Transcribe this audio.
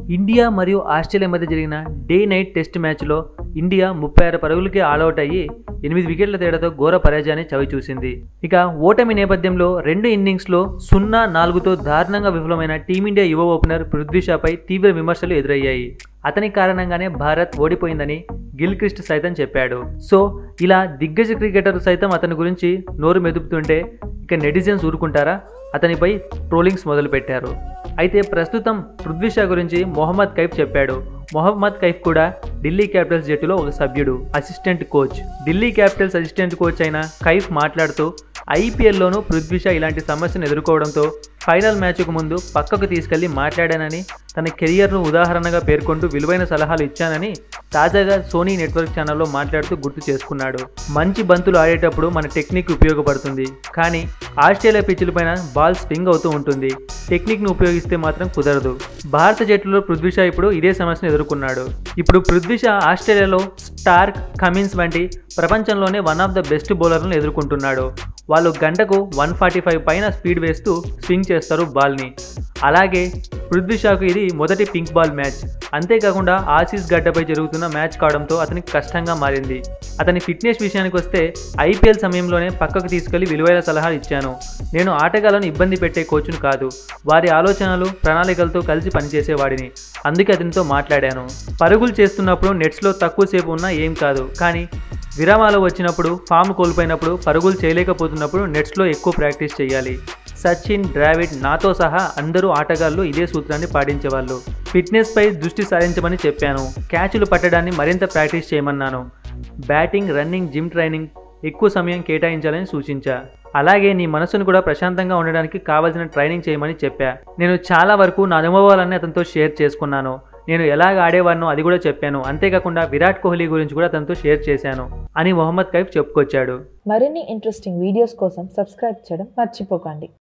India మరియు Australia మధ్య జరిగిన డే నైట్ టెస్ట్ మ్యాచ్లో ఇండియా ముప్పై ఆరు పరుగులకి ఆల్అవుట్ అయ్యి ఎనిమిది వికెట్ల తేడాతో ఘోర పరాజయాన్ని చవిచూసింది ఇక ఓటమి నేపథ్యంలో రెండు ఇన్నింగ్స్లో సున్నా నాలుగుతో దారుణంగా విఫలమైన టీమిండియా యువ ఓపెనర్ పృథ్వీ షాపై తీవ్ర విమర్శలు ఎదురయ్యాయి అతని కారణంగానే భారత్ ఓడిపోయిందని గిల్ క్రిస్ట్ సైతం చెప్పాడు సో ఇలా దిగ్గజ క్రికెటర్ సైతం అతని గురించి నోరు మెదుపుతుంటే ఇక నెటిజన్స్ ఊరుకుంటారా అతనిపై ట్రోలింగ్స్ మొదలుపెట్టారు అయితే ప్రస్తుతం పృథ్వీ షా గురించి మొహమ్మద్ కైఫ్ చెప్పాడు మొహమ్మద్ కైఫ్ కూడా ఢిల్లీ క్యాపిటల్స్ జట్టులో ఒక సభ్యుడు assistant coach Delhi Capitals assistant coach అయిన కైఫ్ మాట్లాడుతూ ఐపీఎల్లోనూ పృథ్వీ షా ఇలాంటి సమస్యను ఎదుర్కోవడంతో ఫైనల్ మ్యాచ్కు ముందు పక్కకు తీసుకెళ్లి మాట్లాడానని తన కెరియర్ను ఉదాహరణగా పేర్కొంటూ విలువైన సలహాలు ఇచ్చానని తాజాగా సోనీ నెట్వర్క్ ఛానల్లో మాట్లాడుతూ గుర్తు చేసుకున్నాడు మంచి బంతులు ఆడేటప్పుడు మన టెక్నిక్ ఉపయోగపడుతుంది కానీ ఆస్ట్రేలియా పిచ్చులపైన బాల్ స్వింగ్ అవుతూ ఉంటుంది టెక్నిక్ను ఉపయోగిస్తే మాత్రం కుదరదు భారత జట్టులో పృథ్వీ షా ఇప్పుడు ఇదే సమస్యను ఎదుర్కొన్నాడు ఇప్పుడు పృథ్వీ షా ఆస్ట్రేలియాలో స్టార్క్ కమిన్స్ వంటి ప్రపంచంలోనే వన్ ఆఫ్ ద బెస్ట్ బౌలర్లను ఎదుర్కొంటున్నాడు వాళ్ళు గంటకు వన్ ఫార్టీ ఫైవ్ పైన స్పీడ్ వేస్తూ స్వింగ్ చేస్తారు బాల్ని అలాగే పృథ్వీ షాకు ఇది మొదటి పింక్ బాల్ మ్యాచ్ అంతేకాకుండా ఆసీస్ గడ్డపై జరుగుతున్న మ్యాచ్ కావడంతో అతనికి కష్టంగా మారింది అతని ఫిట్నెస్ విషయానికి వస్తే ఐపీఎల్ సమయంలోనే పక్కకు తీసుకెళ్లి విలువైన సలహాలు ఇచ్చాను నేను ఆటగాళ్లను ఇబ్బంది పెట్టే కోచ్ను కాదు వారి ఆలోచనలు ప్రణాళికలతో కలిసి పనిచేసేవాడిని అందుకే అతనితో మాట్లాడాను పరుగులు చేస్తున్నప్పుడు నెట్స్లో తక్కువసేపు ఉన్నా ఏం కాదు కానీ విరామాలు వచ్చినప్పుడు ఫామ్ కోల్పోయినప్పుడు పరుగులు చేయలేకపోతున్నప్పుడు నెట్స్లో ఎక్కువ ప్రాక్టీస్ చేయాలి సచిన్ ద్రావిడ్ నాతో సహా అందరూ ఆటగాళ్ళు ఇదే సూత్రాన్ని పాటించేవాళ్ళు ఫిట్నెస్పై దృష్టి సారించమని చెప్పాను క్యాచ్లు పట్టడాన్ని మరింత ప్రాక్టీస్ చేయమన్నాను బ్యాటింగ్ రన్నింగ్ జిమ్ ట్రైనింగ్ ఎక్కువ సమయం కేటాయించాలని సూచించా అలాగే నీ మనసును కూడా ప్రశాంతంగా ఉండడానికి కావాల్సిన ట్రైనింగ్ చేయమని చెప్పా నేను చాలా వరకు నా అనుభవాలన్నీ అతనితో షేర్ చేసుకున్నాను నేను ఎలాగ ఆడేవాడినో అది కూడా చెప్పాను అంతేకాకుండా విరాట్ కోహ్లీ గురించి కూడా అతనితో షేర్ చేశాను అని మొహమ్మద్ కైఫ్ చెప్పుకొచ్చాడు మరిన్ని ఇంట్రెస్టింగ్ వీడియోస్ కోసం సబ్స్క్రైబ్ చేయడం మర్చిపోకండి